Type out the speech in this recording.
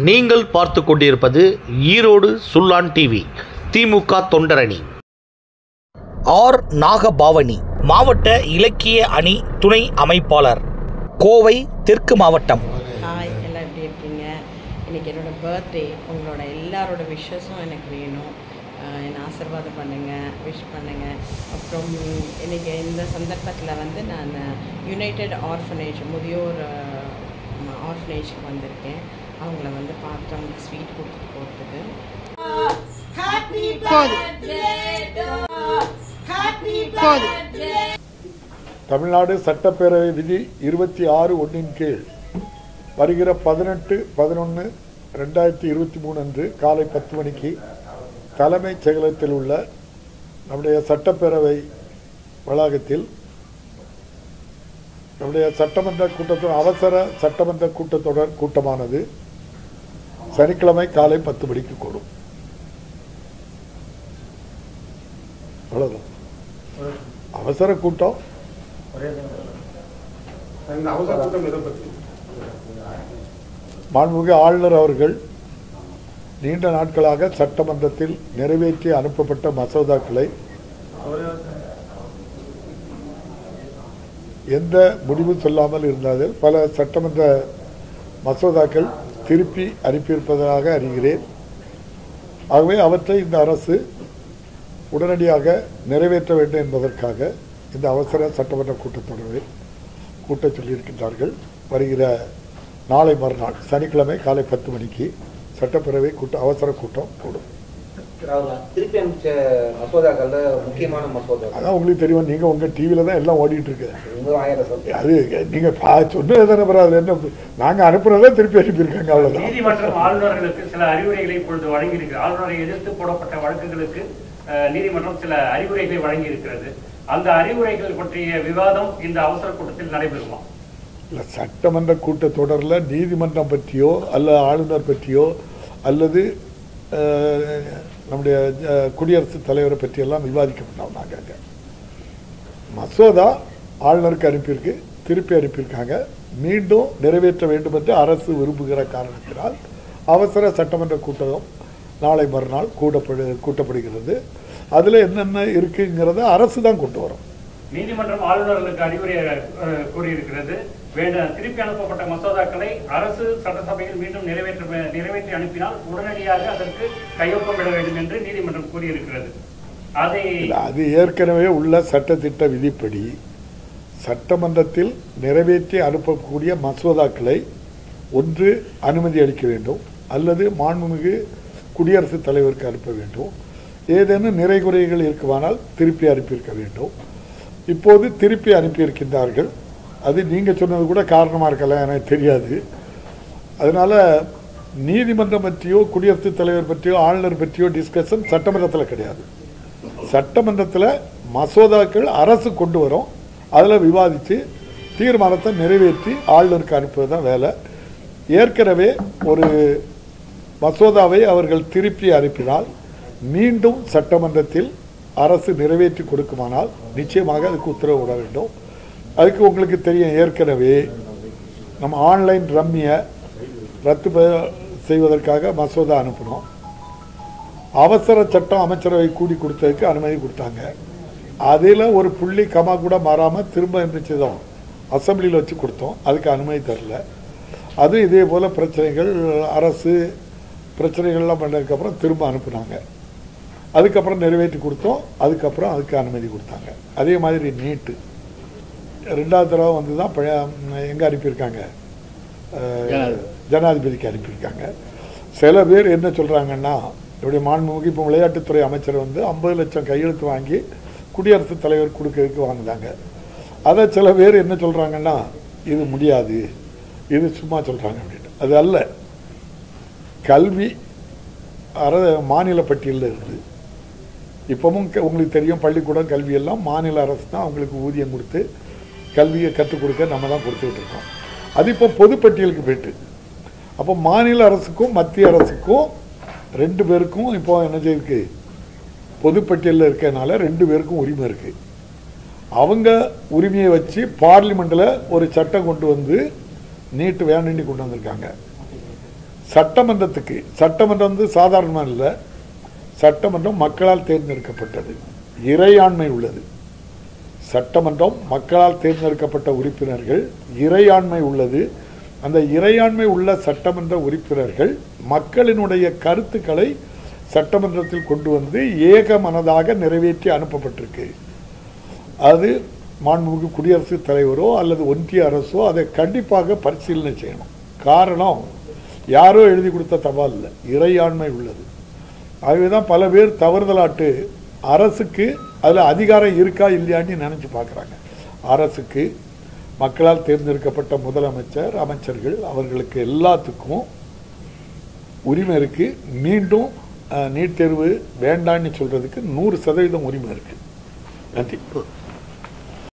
நீங்கள் பார்த்து கொண்டிருப்பது ஈரோடு சுல்லான் டிவி திமுக தொண்டரணி ஆர் நாகபாவனி மாவட்ட இலக்கிய அணி துணை அமைப்பாளர் கோவை தெற்கு மாவட்டம் ஹாய் எல்லாம் எப்படி இருக்கீங்க இன்றைக்கி என்னோடய பர்த்டே உங்களோட எல்லாரோட விஷஸும் எனக்கு வேணும் ஆஹ் என்னை ஆசீர்வாதம் பண்ணுங்கள் விஷ் பண்ணுங்கள் அப்புறம் இன்றைக்கி இந்த சந்தர்ப்பத்தில் வந்து நான் யுனைடெட் ஆர்ஃபனேஜ் முதியோர் ஆர்ஃபனேஜ்க்கு வந்திருக்கேன் அவங்கள வந்து பார்த்து அவங்களுக்கு ஸ்வீட் கொடுத்துட்டு போகிறதுக்கு தமிழ்நாடு சட்டப்பேரவை விதி இருபத்தி ஆறு ஒன்றின் கீழ் வருகிற பதினெட்டு பதினொன்று ரெண்டாயிரத்தி இருபத்தி மூணு அன்று காலை பத்து மணிக்கு தலைமைச் செயலகத்தில் உள்ள நம்முடைய சட்டப்பேரவை வளாகத்தில் நம்முடைய சட்டமன்ற கூட்டத்தொடர் அவசர சட்டமன்ற கூட்டத்தொடர் கூட்டமானது சனிக்கிழமை காலை பத்து மணிக்கு கூடும் அவ்வளவுதான் அவசர கூட்டம் இந்த அவசர கூட்டம் எதை பற்றி மாண்புமிகு ஆளுநர் அவர்கள் நீண்ட நாட்களாக சட்டமன்றத்தில் நிறைவேற்றி அனுப்பப்பட்ட மசோதாக்களை எந்த முடிவும் சொல்லாமல் இருந்ததில் பல சட்டமன்ற மசோதாக்கள் திருப்பி அனுப்பியிருப்பதாக அறிகிறேன் ஆகவே அவற்றை இந்த அரசு உடனடியாக நிறைவேற்ற வேண்டும் என்பதற்காக இந்த அவசர சட்டமன்ற கூட்டத்தொடரை கூட்டச் சொல்லியிருக்கின்றார்கள் வருகிற நாளை மறுநாள் சனிக்கிழமை காலை பத்து மணிக்கு சட்டப்பேரவை கூட்ட அவசர கூட்டம் கூடும் அவங்க திருப்பி அனுப்பிச்ச மசோதாக்கள்ல முக்கியமான மசோதா அதான் உங்களுக்கு தெரியும் நீங்கள் உங்கள் டிவியில் தான் எல்லாம் ஓடிட்டு இருக்கு உங்க ஆயிரம் சொல் அது நீங்கள் பா சொன்னது தானே பரவாயில்ல அதில் என்ன நாங்கள் அனுப்புனதை திருப்பி அனுப்பியிருக்காங்க அவ்வளோதான் நீதிமன்றம் ஆளுநர்களுக்கு சில அறிவுரைகளை இப்பொழுது வழங்கியிருக்கு ஆளுநரை எதிர்த்து போடப்பட்ட வழக்குகளுக்கு அஹ், நீதிமன்றம் சில அறிவுரைகளை வழங்கியிருக்கிறது அந்த அறிவுரைகள் பற்றிய விவாதம் இந்த அவசர கூட்டத்தில் நடைபெறுமா இல்லை சட்டமன்ற கூட்டத்தொடரில் நீதிமன்றம் பற்றியோ அல்ல ஆளுநர் பற்றியோ அல்லது அஹ், நம்முடைய அஹ், குடியரசுத் தலைவரை பற்றியெல்லாம் விவாதிக்க மாட்டோம் நாங்கள் அங்கே மசோதா ஆளுநருக்கு அனுப்பியிருக்கு திருப்பி அனுப்பியிருக்காங்க மீண்டும் நிறைவேற்ற வேண்டும் என்று அரசு விரும்புகிற காரணத்தினால் அவசர சட்டமன்ற கூட்டம் நாளை மறுநாள் கூடப்படு கூட்டப்படுகிறது அதில் என்னென்ன இருக்குங்கிறத அரசு தான் கொண்டு வரும் நீதிமன்றம் ஆளுநர்களுக்கு அறிவுரை அஹ், கூறியிருக்கிறது வேண்ட திருப்பி அனுப்பப்பட்ட மசோதாக்களை அரசு சட்டசபையில் மீண்டும் நிறைவேற்ற நிறைவேற்றி அனுப்பினால் உடனடியாக அதற்கு கையொப்பமிட வேண்டும் என்று நீதிமன்றம் கூறியிருக்கிறது அதை இல்ல, அது ஏற்கனவே உள்ள சட்டத்திட்ட விதிப்படி சட்டமன்றத்தில் நிறைவேற்றி அனுப்பக்கூடிய மசோதாக்களை ஒன்று அனுமதி அளிக்க வேண்டும் அல்லது மாண்புமிகு குடியரசுத் தலைவருக்கு அனுப்ப வேண்டும் ஏதேனும் நிறைகுறைகள் இருக்குமானால் திருப்பி அனுப்பியிருக்க வேண்டும் இப்போது திருப்பி அனுப்பியிருக்கின்றார்கள் அது நீங்கள் சொன்னது கூட காரணமாக இருக்கலாம் எனக்கு தெரியாது அதனால நீதிமன்றம் பற்றியோ குடியரசுத் தலைவர் பற்றியோ ஆளுநர் பற்றியோ டிஸ்கஷன் சட்டமன்றத்தில் கிடையாது சட்டமன்றத்தில் மசோதாக்கள் அரசு கொண்டு வரும் அதில் விவாதித்து தீர்மானத்தை நிறைவேற்றி ஆளுநருக்கு அனுப்புவது தான் வேலை ஏற்கனவே ஒரு மசோதாவை அவர்கள் திருப்பி அனுப்பினால் மீண்டும் சட்டமன்றத்தில் அரசு நிறைவேற்றி கொடுக்குமானால் நிச்சயமாக அதுக்கு உத்தரவு விட வேண்டும் அதுக்கு உங்களுக்கு தெரியும் ஏற்கனவே நம்ம ஆன்லைன் ரம்மியை ரத்து ப- செய்வதற்காக மசோதா அனுப்பினோம் அவசர சட்டம் அமைச்சரவை கூடி கொடுத்ததுக்கு அனுமதி கொடுத்தாங்க அதில் ஒரு புள்ளி கமா கூட மாறாமல் திரும்ப இருந்துச்சுதான் அசம்பிளியில் வச்சு கொடுத்தோம் அதுக்கு அனுமதி தரல அது இதே போல் பிரச்சனைகள் அரசு பிரச்சனைகள்லாம் பண்ணதுக்கப்புறம் திரும்ப அனுப்புனாங்க அதுக்கப்புறம் நிறைவேற்றி கொடுத்தோம் அதுக்கப்புறம் அதுக்கு அனுமதி கொடுத்தாங்க அதே மாதிரி நீட்டு ரெண்டாவது தடவை வந்து தான் பழைய எங்கே அனுப்பியிருக்காங்க அஹ், ஜனாதிபதிக்கு அனுப்பியிருக்காங்க சில பேர் என்ன சொல்கிறாங்கன்னா இப்படி மாண்புமிகு இப்போ விளையாட்டுத்துறை அமைச்சர் வந்து ஐம்பது லட்சம் கையெழுத்து வாங்கி குடியரசுத் தலைவர் கொடுக்கறதுக்கு வாங்குதாங்க அதை சில பேர் என்ன சொல்கிறாங்கன்னா இது முடியாது இது சும்மா சொல்கிறாங்க அப்படின்னு அது அல்ல கல்வி அர மாநில பட்டியலில் இருக்குது இப்போவும் க- உங்களுக்கு தெரியும் பள்ளிக்கூடம் கல்வி எல்லாம் மாநில அரசு தான் அவங்களுக்கு ஊதியம் கொடுத்து கல்வியை கற்றுக் கொடுக்க நம்ம தான் கொடுத்துக்கிட்டு இருக்கோம் அது இப்போ பொதுப்பட்டியலுக்கு போயிட்டு அப்போ மாநில அரசுக்கும் மத்திய அரசுக்கும் ரெண்டு பேருக்கும் இப்போ என்ன செய்யிருக்கு பொதுப்பட்டியலில் இருக்கறனால ரெண்டு பேருக்கும் உரிமை இருக்குது அவங்க உரிமையை வச்சு பார்லிமெண்ட்டில் ஒரு சட்டம் கொண்டு வந்து நீட்டு வேணும்னு கொண்டு வந்திருக்காங்க சட்டமன்றத்துக்கு சட்டமன்றம் வந்து சாதாரணமாக இல்லை சட்டமன்றம் மக்களால் தேர்ந்தெடுக்கப்பட்டது இறையாண்மை உள்ளது சட்டமன்றம் மக்களால் தேர்ந்தெடுக்கப்பட்ட உறுப்பினர்கள் இறையாண்மை உள்ளது அந்த இறையாண்மை உள்ள சட்டமன்ற உறுப்பினர்கள் மக்களினுடைய கருத்துக்களை சட்டமன்றத்தில் கொண்டு வந்து ஏக மனதாக நிறைவேற்றி அனுப்பப்பட்டிருக்கு அது மாண்புமிகு குடியரசுத் தலைவரோ அல்லது ஒன்றிய அரசோ அதை கண்டிப்பாக பரிசீலனை செய்யணும் காரணம் யாரோ எழுதி கொடுத்த தபால் இல்லை இறையாண்மை உள்ளது ஆகவே தான் பல பேர் தவறுதலாட்டு அரசுக்கு அதில் அதிகாரம் இருக்கா இல்லையான்னு நினச்சி பார்க்குறாங்க அரசுக்கு மக்களால் தேர்ந்தெடுக்கப்பட்ட முதலமைச்சர் அமைச்சர்கள் அவர்களுக்கு எல்லாத்துக்கும் உரிமை இருக்குது மீண்டும் அஹ், நீட் தேர்வு வேண்டான்னு சொல்கிறதுக்கு நூறு சதவீதம் உரிமை இருக்குது நன்றி